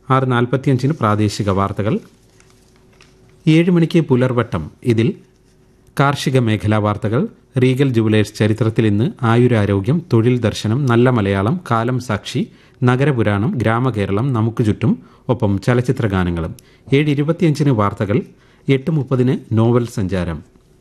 ആറ് നാൽപ്പത്തിയഞ്ചിന് പ്രാദേശിക വാർത്തകൾ ഏഴ് മണിക്ക് പുലർവട്ടം ഇതിൽ കാർഷിക മേഖലാ വാർത്തകൾ റീഗൽ ജുവലേഴ്സ് ചരിത്രത്തിൽ ഇന്ന് ആയുരാരോഗ്യം തൊഴിൽ ദർശനം നല്ല മലയാളം കാലം സാക്ഷി നഗരപുരാണം ഗ്രാമകേരളം നമുക്ക് ചുറ്റും ഒപ്പം ചലച്ചിത്ര ഗാനങ്ങളും ഏഴ് ഇരുപത്തിയഞ്ചിന് വാർത്തകൾ എട്ട് മുപ്പതിന് നോവൽ സഞ്ചാരം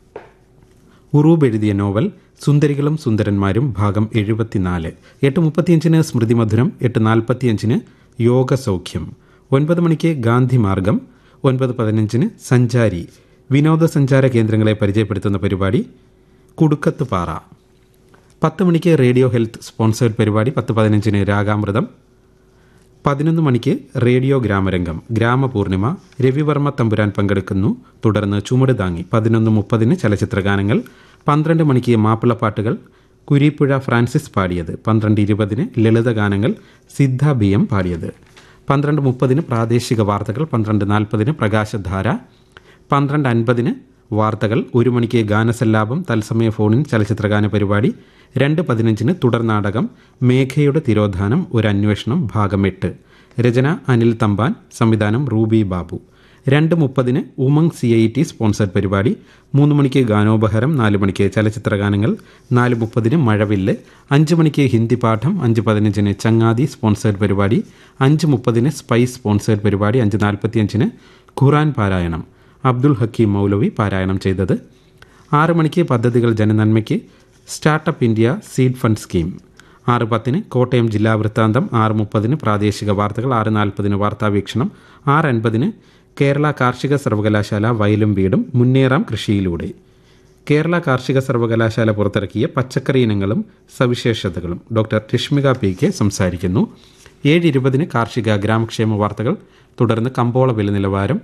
ഉറൂബ് എഴുതിയ നോവൽ സുന്ദരികളും സുന്ദരന്മാരും ഭാഗം എഴുപത്തിനാല് എട്ട് മുപ്പത്തിയഞ്ചിന് സ്മൃതി മധുരം എട്ട് നാൽപ്പത്തിയഞ്ചിന് യോഗസൗഖ്യം ഒൻപത് മണിക്ക് ഗാന്ധി മാർഗം ഒൻപത് പതിനഞ്ചിന് സഞ്ചാരി വിനോദസഞ്ചാര കേന്ദ്രങ്ങളെ പരിചയപ്പെടുത്തുന്ന പരിപാടി കുടുക്കത്ത് പാറ പത്ത് മണിക്ക് റേഡിയോ ഹെൽത്ത് സ്പോൺസേഡ് പരിപാടി പത്ത് പതിനഞ്ചിന് രാഗാമൃതം പതിനൊന്ന് മണിക്ക് റേഡിയോ ഗ്രാമരംഗം ഗ്രാമപൂർണിമ രവിവർമ്മ തമ്പുരാൻ പങ്കെടുക്കുന്നു തുടർന്ന് ചുമട് താങ്ങി പതിനൊന്ന് മുപ്പതിന് ചലച്ചിത്ര ഗാനങ്ങൾ പന്ത്രണ്ട് മണിക്ക് മാപ്പിളപ്പാട്ടുകൾ കുരീപ്പുഴ ഫ്രാൻസിസ് പാടിയത് പന്ത്രണ്ട് ഇരുപതിന് ലളിതഗാനങ്ങൾ സിദ്ധ ബി എം പാടിയത് പന്ത്രണ്ട് മുപ്പതിന് പ്രാദേശിക വാർത്തകൾ പന്ത്രണ്ട് നാൽപ്പതിന് പ്രകാശധാര പന്ത്രണ്ട് അൻപതിന് വാർത്തകൾ ഒരു മണിക്ക് ഗാനസല്ലാപം തത്സമയ ഫോണിൻ ചലച്ചിത്രഗാന പരിപാടി രണ്ട് പതിനഞ്ചിന് തുടർ നാടകം മേഘയുടെ തിരോധാനം ഒരു അന്വേഷണം ഭാഗം എട്ട് രചന അനിൽ തമ്പാൻ സംവിധാനം റൂബി ബാബു രണ്ട് മുപ്പതിന് Umang C I T sponsored പരിപാടി മൂന്ന് മണിക്ക് ഗാനോപഹരം നാല് മണിക്ക് ചലച്ചിത്രഗാനങ്ങൾ നാല് മുപ്പതിന് മഴവില്ല് അഞ്ച് മണിക്ക് ഹിന്ദി പാഠം അഞ്ച് പതിനഞ്ചിന് ചങ്ങാതി സ്പോൺസേഡ് പരിപാടി അഞ്ച് മുപ്പതിന് സ്പൈസ് സ്പോൺസേഡ് പരിപാടി അഞ്ച് നാൽപ്പത്തിയഞ്ചിന് ഖുറാൻ പാരായണം അബ്ദുൽ ഹക്കീം മൗലവി പാരായണം ചെയ്തത് ആറ് മണിക്ക് പദ്ധതികൾ ജനനന്മയ്ക്ക് startup India seed fund scheme ആറ് പത്തിന് കോട്ടയം ജില്ലാ വൃത്താന്തം ആറ് മുപ്പതിന് പ്രാദേശിക വാർത്തകൾ ആറ് നാൽപ്പതിന് വാർത്താവീക്ഷണം ആറ് അൻപതിന് കേരള കാർഷിക സർവകലാശാല വയലും വീടും മുന്നേറാം കൃഷിയിലൂടെ കേരള കാർഷിക സർവകലാശാല പുറത്തിറക്കിയ പച്ചക്കറി ഇനങ്ങളും സവിശേഷതകളും ഡോക്ടർ രശ്മിക പി കെ സംസാരിക്കുന്നു ഏഴ് ഇരുപതിന് കാർഷിക ഗ്രാമക്ഷേമ വാർത്തകൾ തുടർന്ന് കമ്പോള വില നിലവാരം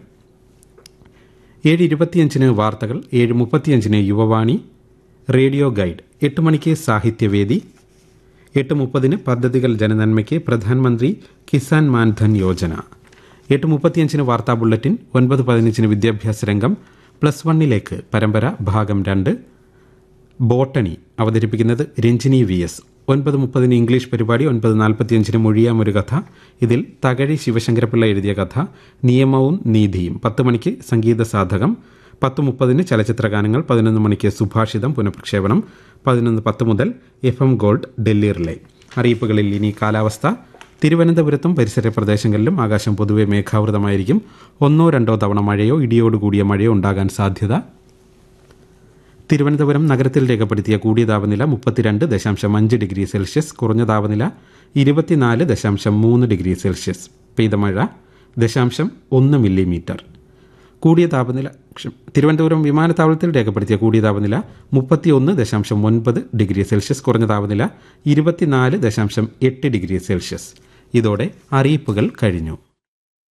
ഏഴ് ഇരുപത്തിയഞ്ചിന് വാർത്തകൾ ഏഴ് മുപ്പത്തിയഞ്ചിന് യുവവാണി റേഡിയോ ഗൈഡ് എട്ട് മണിക്ക് സാഹിത്യവേദി എട്ട് മുപ്പതിന് പദ്ധതികൾ ജനനന്മയ്ക്ക് പ്രധാനമന്ത്രി കിസാൻ മാൻധൻ യോജന എട്ട് മുപ്പത്തിയഞ്ചിന് വാർത്താ ബുള്ളറ്റിൻ ഒൻപത് പതിനഞ്ചിന് വിദ്യാഭ്യാസ രംഗം പ്ലസ് വണ്ണിലേക്ക് പരമ്പര ഭാഗം രണ്ട് ബോട്ടണി അവതരിപ്പിക്കുന്നത് രഞ്ജിനി വി എസ് ഒൻപത് മുപ്പതിന് ഇംഗ്ലീഷ് പരിപാടി ഒൻപത് നാൽപ്പത്തിയഞ്ചിന് മൊഴിയാം ഒരു കഥ ഇതിൽ തകഴി ശിവശങ്കരപിള്ള എഴുതിയ കഥ നിയമവും നീതിയും പത്ത് മണിക്ക് സംഗീത സാധകം പത്ത് മുപ്പതിന് ചലച്ചിത്ര ഗാനങ്ങൾ പതിനൊന്ന് മണിക്ക് സുഭാഷിതം പുനഃപ്രക്ഷേപണം പതിനൊന്ന് പത്ത് മുതൽ F M gold Delhi relay അറിയിപ്പുകളിൽ ഇനി കാലാവസ്ഥ തിരുവനന്തപുരത്തും പരിസര പ്രദേശങ്ങളിലും ആകാശം പൊതുവെ മേഘാവൃതമായിരിക്കും ഒന്നോ രണ്ടോ തവണ മഴയോ ഇടിയോടുകൂടിയ മഴയോ ഉണ്ടാകാൻ സാധ്യത തിരുവനന്തപുരം നഗരത്തിൽ രേഖപ്പെടുത്തിയ കൂടിയ താപനില മുപ്പത്തിരണ്ട് ദശാംശം അഞ്ച് ഡിഗ്രി സെൽഷ്യസ് കുറഞ്ഞ താപനില ഇരുപത്തിനാല് ദശാംശം മൂന്ന് ഡിഗ്രി സെൽഷ്യസ് പെയ്ത മഴ ദശാംശം ഒന്ന് മില്ലിമീറ്റർ കൂടിയ താപനില ക്ഷ- തിരുവനന്തപുരം വിമാനത്താവളത്തിൽ രേഖപ്പെടുത്തിയ കൂടിയ താപനില മുപ്പത്തിയൊന്ന് ദശാംശം ഒൻപത് ഡിഗ്രി സെൽഷ്യസ് കുറഞ്ഞ താപനില ഇരുപത്തിനാല് ദശാംശം എട്ട് ഡിഗ്രി സെൽഷ്യസ് ഇതോടെ അറിയിപ്പുകൾ കഴിഞ്ഞു